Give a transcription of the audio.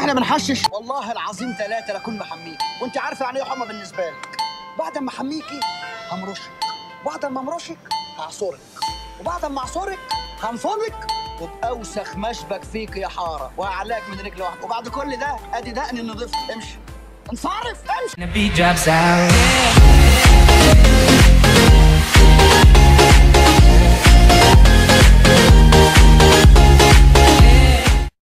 احنا بنحشش والله العظيم ثلاثه لكون محميك وانت عارفه يعني ايه حمى بالنسبه لك بعد ما احميكي همرشك بعد ما امرشك هعصرك وبعد ما اعصرك هنفضك وبأوسخ مشبك فيك يا حاره واعلاك من رجل واحده وبعد كل ده ادي دقني النضيف امشي انصرف امشي The beat drops out.